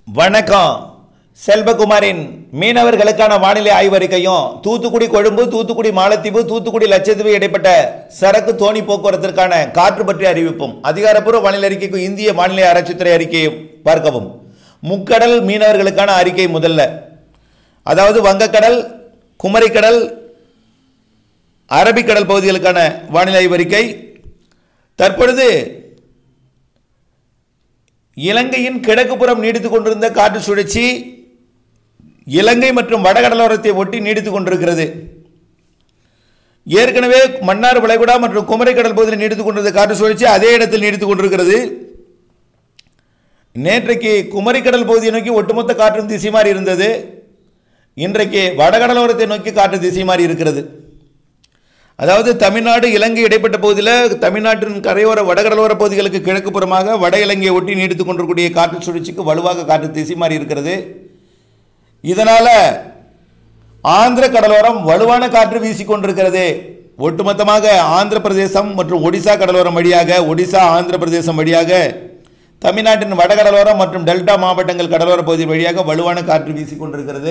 வணக்கம் செல்வகுமாரின் மீனவர்களுக்கான வானிலை ஆய்வறிக்கையும் தூத்துக்குடி கொழும்பு தூத்துக்குடி மாலத்தீவு தூத்துக்குடி லட்சத்தீவு இடைப்பட்ட சரக்கு தோணி போக்குவரத்திற்கான காற்று பற்றிய அறிவிப்பும் அதிகாரப்பூர்வ வானிலை அறிக்கைக்கு இந்திய வானிலை ஆராய்ச்சித்துறை அறிக்கையும் பார்க்கவும் முக்கடல் மீனவர்களுக்கான அறிக்கை முதல்ல அதாவது வங்கக்கடல் குமரிக்கடல் அரபிக்கடல் பகுதிகளுக்கான வானிலை ஆய்வறிக்கை தற்பொழுது இலங்கையின் கிழக்குப்புறம் நீடித்துக் கொண்டிருந்த காற்று சுழற்சி இலங்கை மற்றும் வடகடலோரத்தை ஒட்டி நீடித்துக் கொண்டிருக்கிறது ஏற்கனவே மன்னார் வளைகுடா மற்றும் குமரிக்கடல் பகுதியில் நீடித்துக் கொண்டிருந்த காற்று சுழற்சி அதே இடத்தில் நீடித்துக் கொண்டிருக்கிறது நேற்றைக்கு குமரிக்கடல் பகுதியை நோக்கி ஒட்டுமொத்த காற்றும் திசை மாறி இருந்தது இன்றைக்கு வடகடலோரத்தை நோக்கி காற்று திசை மாறி இருக்கிறது அதாவது தமிழ்நாடு இலங்கை இடைப்பட்ட பகுதியில் தமிழ்நாட்டின் கரையோர வடகடலோர பகுதிகளுக்கு கிழக்கு புறமாக வட இலங்கையை ஒட்டி நீடித்துக் கொண்டிருக்கூடிய காற்று சுழற்சிக்கு வலுவாக காற்று திசை மாறி இருக்கிறது இதனால் ஆந்திர கடலோரம் வலுவான காற்று வீசிக்கொண்டிருக்கிறது ஒட்டுமொத்தமாக ஆந்திர பிரதேசம் மற்றும் ஒடிசா கடலோரம் வழியாக ஒடிசா ஆந்திர பிரதேசம் வழியாக தமிழ்நாட்டின் வடகடலோரம் மற்றும் டெல்டா மாவட்டங்கள் கடலோர பகுதி வழியாக வலுவான காற்று வீசிக்கொண்டிருக்கிறது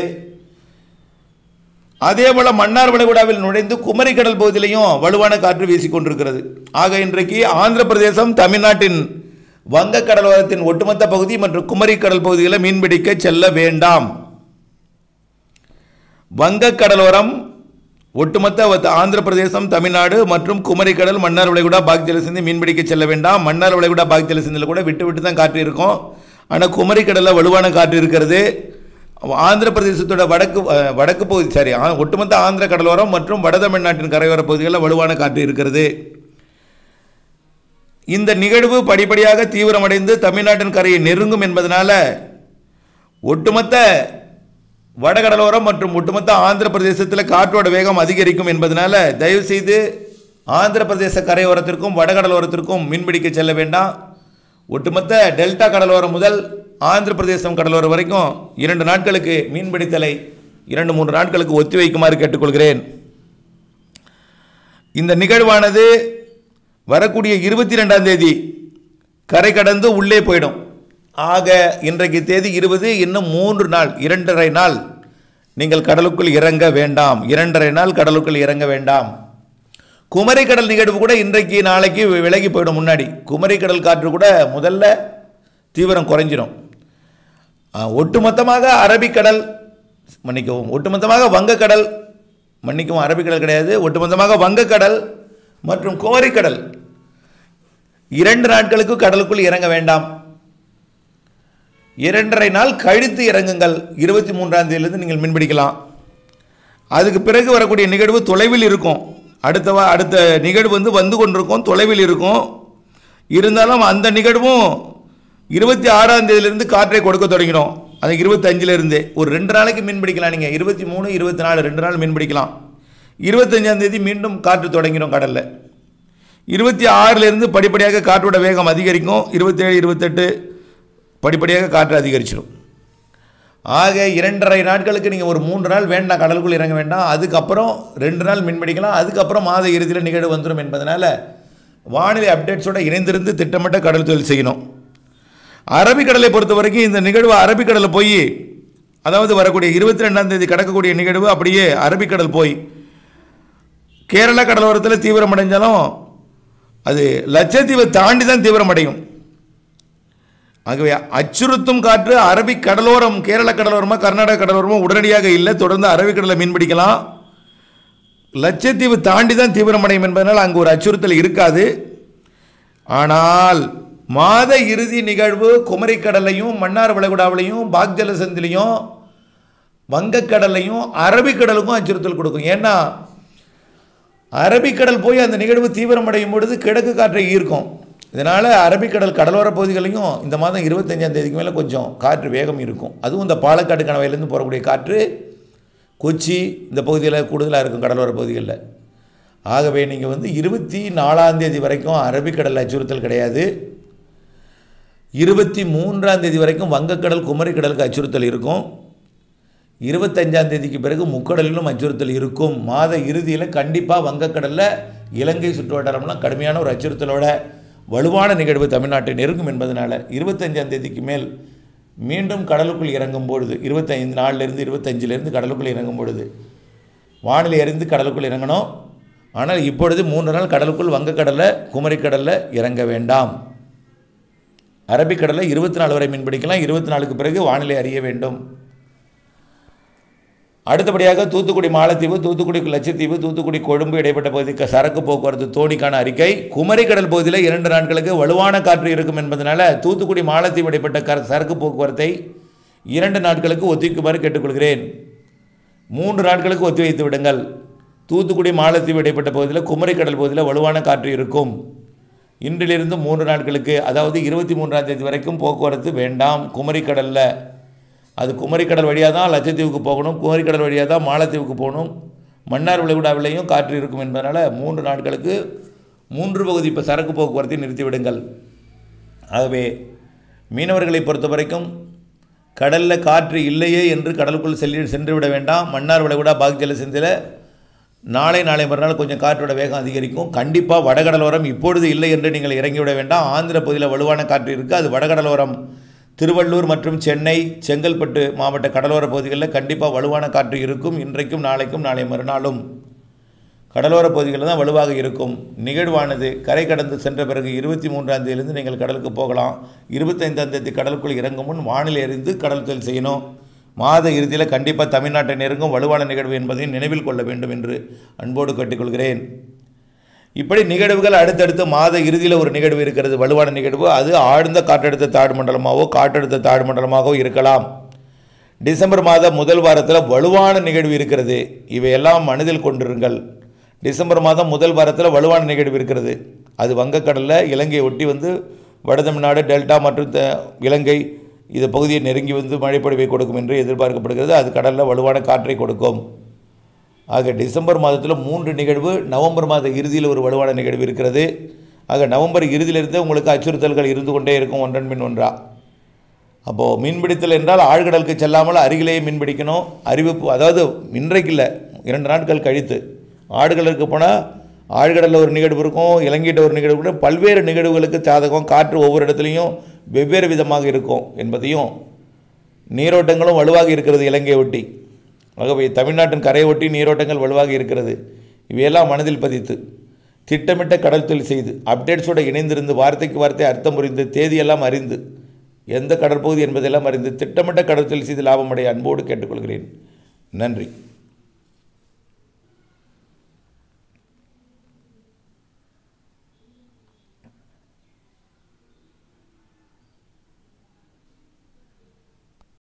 அதே போல மன்னார் வளைகுடாவில் நுழைந்து குமரிக்கடல் பகுதியிலையும் வலுவான காற்று வீசிக்கொண்டிருக்கிறது ஆக இன்றைக்கு ஆந்திர பிரதேசம் தமிழ்நாட்டின் வங்க கடலோரத்தின் ஒட்டுமொத்த பகுதி மற்றும் குமரிக்கடல் பகுதிகளில் மீன்பிடிக்க செல்ல வேண்டாம் வங்க கடலோரம் ஒட்டுமொத்த வ- ஆந்திர பிரதேசம் தமிழ்நாடு மற்றும் குமரிக்கடல் மன்னார் வளைகுடா பாக்ஜல சிந்தி மீன்பிடிக்க செல்ல வேண்டாம் மன்னார் வளைகுடா பாக்ஜல சிந்தில் கூட விட்டு விட்டு தான் காற்று இருக்கும் ஆனால் குமரிக்கடலில் வலுவான காற்று இருக்கிறது ஆந்திர பிரதேசத்தோட வடக்கு அஹ், வடக்கு பகுதி சாரி ஆ- ஒட்டுமொத்த ஆந்திர கடலோரம் மற்றும் வட தமிழ்நாட்டின் கரையோர பகுதிகளில் வலுவான காற்று இருக்கிறது இந்த நிகழ்வு படிப்படியாக தீவிரமடைந்து தமிழ்நாட்டின் கரையை நெருங்கும் என்பதனால ஒட்டுமொத்த வடகடலோரம் மற்றும் ஒட்டுமொத்த ஆந்திர பிரதேசத்தில் காற்றோட வேகம் அதிகரிக்கும் என்பதனால தயவு செய்து ஆந்திர பிரதேச கரையோரத்திற்கும் வடகடலோரத்திற்கும் மீன்பிடிக்க செல்ல வேண்டாம் ஒட்டுமொத்த டெல்டா கடலோரம் முதல் ஆந்திர பிரதேசம் கடலோரம் வரைக்கும் இரண்டு நாட்களுக்கு மீன்பிடித்தலை இரண்டு மூன்று நாட்களுக்கு ஒத்திவைக்குமாறு கேட்டுக்கொள்கிறேன் இந்த நிகழ்வானது வரக்கூடிய இருபத்தி ரெண்டாம் தேதி கரை கடந்து உள்ளே போயிடும் ஆக இன்றைக்கு தேதி இருபது இன்னும் மூன்று நாள் இரண்டரை நாள் நீங்கள் கடலுக்குள் இறங்க வேண்டாம் இரண்டரை நாள் கடலுக்குள் இறங்க வேண்டாம் குமரிக்கடல் நிகழ்வு கூட இன்றைக்கு நாளைக்கு வி- விலகி போயிடும் முன்னாடி குமரிக்கடல் காற்று கூட முதல்ல தீவிரம் குறைஞ்சிரும் ஆ, ஒட்டுமொத்தமாக அரபிக்கடல் மன்னிக்கவும் ஒட்டுமொத்தமாக வங்கக்கடல் மன்னிக்கவும் அரபிக்கடல் கிடையாது ஒட்டுமொத்தமாக வங்கக்கடல் மற்றும் கோரிக்கடல் இரண்டு நாட்களுக்கு கடலுக்குள் இறங்க வேண்டாம் இரண்டரை நாள் கழித்து இறங்குங்கள் இருபத்தி மூன்றாம் தேதியிலிருந்து நீங்கள் மீன்பிடிக்கலாம் அதுக்கு பிறகு வரக்கூடிய நிகழ்வு தொலைவில் இருக்கும் அடுத்த வா- அடுத்த நிகழ்வு வந்து வந்து கொண்டிருக்கும் தொலைவில் இருக்கும் இருந்தாலும் அந்த நிகழ்வும் இருபத்தி ஆறாம் தேதியிலிருந்து காற்றை கொடுக்க தொடங்கிடும் அது இருபத்தஞ்சில் இருந்து ஒரு ரெண்டு நாளைக்கு மீன் பிடிக்கலாம் நீங்கள் இருபத்தி மூணு இருபத்தி நாலு ரெண்டு நாள் மீன் பிடிக்கலாம் இருபத்தஞ்சாம் தேதி மீண்டும் காற்று தொடங்கிடும் கடலில் இருபத்தி ஆறிலிருந்து படிப்படியாக காற்றோட வேகம் அதிகரிக்கும் இருபத்தேழு இருபத்தெட்டு படிப்படியாக காற்று அதிகரிச்சிடும் ஆக இரண்டரை நாட்களுக்கு நீங்கள் ஒரு மூன்று நாள் வேண்டாம் கடலுக்குள் இறங்க வேண்டாம் அதுக்கப்புறம் ரெண்டு நாள் மீன் பிடிக்கலாம் அதுக்கப்புறம் மாத இறுதியில் நிகழ்வு வந்துடும் என்பதனால வானிலை அப்டேட்ஸோட இணைந்திருந்து திட்டமிட்ட கடல் தொழில் செய்யணும் அரபிக்கடலை பொறுத்த வரைக்கும் இந்த நிகழ்வு அரபிக்கடலில் போய் அதாவது வரக்கூடிய இருபத்தி ரெண்டாம் தேதி கடக்கக்கூடிய நிகழ்வு அப்படியே அரபிக்கடல் போய் கேரள கடலோரத்தில் தீவிரமடைஞ்சாலும் அது லட்சத்தீவை தாண்டி தான் தீவிரமடையும் ஆகவே அச்சுறுத்தும் காற்று அரபிக் கடலோரம் கேரள கடலோரமா கர்நாடக கடலோரமா உடனடியாக இல்லை தொடர்ந்து அரபிக்கடலை மீன்பிடிக்கலாம் லட்சத்தீவு தாண்டி தான் தீவிரமடையும் என்பதனால் அங்கு ஒரு அச்சுறுத்தல் இருக்காது ஆனால் மாத இறுதி நிகழ்வு குமரிக்கடலையும் மன்னார் வளைகுடாவிலையும் பாக்ஜலசந்திலையும் வங்கக்கடலையும் அரபிக்கடலுக்கும் அச்சுறுத்தல் கொடுக்கும் ஏன்னா அரபிக்கடல் போய் அந்த நிகழ்வு தீவிரமடையும் பொழுது கிழக்கு காற்றை ஈர்க்கும் இதனால் அரபிக்கடல் கடலோர பகுதிகளையும் இந்த மாதம் இருபத்தஞ்சாம் தேதிக்கு மேலே கொஞ்சம் காற்று வேகம் இருக்கும் அதுவும் இந்த பாலக்காடு கணவாயிலேருந்து போகக்கூடிய காற்று கொச்சி இந்த பகுதியில் கூடுதலாக இருக்கும் கடலோர பகுதிகளில் ஆகவே நீங்கள் வந்து இருபத்தி நாலாம் தேதி வரைக்கும் அரபிக்கடல் அச்சுறுத்தல் கிடையாது இருபத்தி மூன்றாம் தேதி வரைக்கும் வங்கக்கடல் குமரிக்கடலுக்கு அச்சுறுத்தல் இருக்கும் இருபத்தஞ்சாம் தேதிக்கு பிறகு முக்கடலிலும் அச்சுறுத்தல் இருக்கும் மாத இறுதியில் கண்டிப்பாக வங்கக்கடலில் இலங்கை சுற்றுவட்டாரம்லாம் கடுமையான ஒரு அச்சுறுத்தலோட வலுவான நிகழ்வு தமிழ்நாட்டை நெருங்கும் என்பதனால இருபத்தஞ்சாம் தேதிக்கு மேல் மீண்டும் கடலுக்குள் இறங்கும் பொழுது இருபத்தைந்து நாலுலேருந்து இருபத்தஞ்சிலேருந்து கடலுக்குள் இறங்கும் பொழுது வானிலை அறிந்து கடலுக்குள் இறங்கணும் ஆனால் இப்பொழுது மூன்று நாள் கடலுக்குள் வங்கக்கடலில் குமரிக்கடலில் இறங்க வேண்டாம் அரபிக்கடலில் இருபத்தி நாலு வரை மீன்பிடிக்கலாம் இருபத்தி நாலுக்கு பிறகு வானிலை அறிய வேண்டும் அடுத்தபடியாக தூத்துக்குடி மாலத்தீவு தூத்துக்குடி லட்சத்தீவு தூத்துக்குடி கொழும்பு இடைப்பட்ட பகுதிக்கு சரக்கு போக்குவரத்து தோணிக்கான அறிக்கை குமரிக்கடல் பகுதியில் இரண்டு நாட்களுக்கு வலுவான காற்று இருக்கும் என்பதனால தூத்துக்குடி மாலத்தீவு இடைப்பட்ட கர சரக்கு போக்குவரத்தை இரண்டு நாட்களுக்கு ஒத்திக்குமாறு கேட்டுக்கொள்கிறேன் மூன்று நாட்களுக்கு ஒத்திவைத்து விடுங்கள் தூத்துக்குடி மாலத்தீவு இடைப்பட்ட பகுதியில் குமரிக்கடல் பகுதியில் வலுவான காற்று இருக்கும் இன்றிலிருந்து மூன்று நாட்களுக்கு அதாவது இருபத்தி மூன்றாம் தேதி வரைக்கும் போக்குவரத்து வேண்டாம் குமரிக்கடலில் அது குமரிக்கடல் வழியாக தான் லட்சத்தீவுக்கு போகணும் குமரிக்கடல் வழியாக தான் மாலத்தீவுக்கு போகணும் மன்னார் விளைகுடாவிலையும் காற்று இருக்கும் என்பதனால் மூன்று நாட்களுக்கு மூன்று பகுதி இப்போ சரக்கு போக்குவரத்தை நிறுத்திவிடுங்கள் ஆகவே மீனவர்களை பொறுத்த வரைக்கும் கடலில் காற்று இல்லையே என்று கடலுக்குள் செல்லி சென்று விட வேண்டாம் மன்னார் விளைகுடா பாக்ஜல சிந்தில் நாளை நாளை மறுநாள் கொஞ்சம் காற்றோட வேகம் அதிகரிக்கும் கண்டிப்பாக வடகடலோரம் இப்பொழுது இல்லை என்று நீங்கள் இறங்கிவிட வேண்டாம் ஆந்திர பகுதியில் வலுவான காற்று இருக்குது அது வடகடலோரம் திருவள்ளூர் மற்றும் சென்னை செங்கல்பட்டு மாவட்ட கடலோர பகுதிகளில் கண்டிப்பாக வலுவான காற்று இருக்கும் இன்றைக்கும் நாளைக்கும் நாளை மறுநாளும் கடலோர பகுதிகளில் தான் வலுவாக இருக்கும் நிகழ்வானது கரை கடந்து சென்ற பிறகு இருபத்தி மூன்றாம் தேதியிலிருந்து நீங்கள் கடலுக்கு போகலாம் இருபத்தைந்தாம் தேதி கடலுக்குள் இறங்கும் முன் வானிலை அறிந்து கடல் தொழில் செய்யணும் மாத இறுதியில் கண்டிப்பாக தமிழ்நாட்டை நெருங்கும் வலுவான நிகழ்வு என்பதையும் நினைவில் கொள்ள வேண்டும் என்று அன்போடு கேட்டுக்கொள்கிறேன் இப்படி நிகழ்வுகள் அடுத்தடுத்து மாத இறுதியில் ஒரு நிகழ்வு இருக்கிறது வலுவான நிகழ்வு அது ஆழ்ந்த காற்றழுத்த தாழ்வு மண்டலமாகவோ காற்றழுத்த தாழ்வு மண்டலமாகவோ இருக்கலாம் டிசம்பர் மாத முதல் வாரத்தில் வலுவான நிகழ்வு இருக்கிறது இவையெல்லாம் மனதில் கொண்டிருங்கள் டிசம்பர் மாதம் முதல் வாரத்தில் வலுவான நிகழ்வு இருக்கிறது அது வங்கக்கடலில் இலங்கையை ஒட்டி வந்து வட தமிழ்நாடு டெல்டா மற்றும் த- இலங்கை இது பகுதியை நெருங்கி வந்து மழைப்பொழிவை கொடுக்கும் என்று எதிர்பார்க்கப்படுகிறது அது கடலில் வலுவான காற்றை கொடுக்கும் ஆக டிசம்பர் மாதத்தில் மூன்று நிகழ்வு நவம்பர் மாத இறுதியில் ஒரு வலுவான நிகழ்வு இருக்கிறது ஆக நவம்பர் இறுதியிலிருந்து உங்களுக்கு அச்சுறுத்தல்கள் இருந்து கொண்டே இருக்கும் ஒன்றன் பின் ஒன்றா அப்போது மீன்பிடித்தல் என்றால் ஆழ்கடலுக்கு செல்லாமல் அருகிலேயே மீன்பிடிக்கணும் அறிவிப்பு அதாவது இன்றைக்கு இல்லை இரண்டு நாட்கள் கழித்து ஆழ்கடலுக்கு போனால் ஆழ்கடலில் ஒரு நிகழ்வு இருக்கும் இலங்கையிட்ட ஒரு நிகழ்வு இருக்கும் பல்வேறு நிகழ்வுகளுக்கு சாதகம் காற்று ஒவ்வொரு இடத்துலையும் வெவ்வேறு விதமாக இருக்கும் என்பதையும் நீரோட்டங்களும் வலுவாக இருக்கிறது இலங்கையை ஒட்டி ஆகவே தமிழ்நாட்டின் கரையை ஒட்டி நீரோட்டங்கள் வலுவாக இருக்கிறது இவையெல்லாம் மனதில் பதித்து திட்டமிட்ட கடல் தொழில் செய்து அப்டேட்ஸோடு இணைந்திருந்து வார்த்தைக்கு வார்த்தை அர்த்தம் புரிந்து தேதியெல்லாம் அறிந்து எந்த கடற்பகுதி என்பதெல்லாம் அறிந்து திட்டமிட்ட கடல் தொழில் செய்து லாபமடைய அன்போடு கேட்டுக்கொள்கிறேன் நன்றி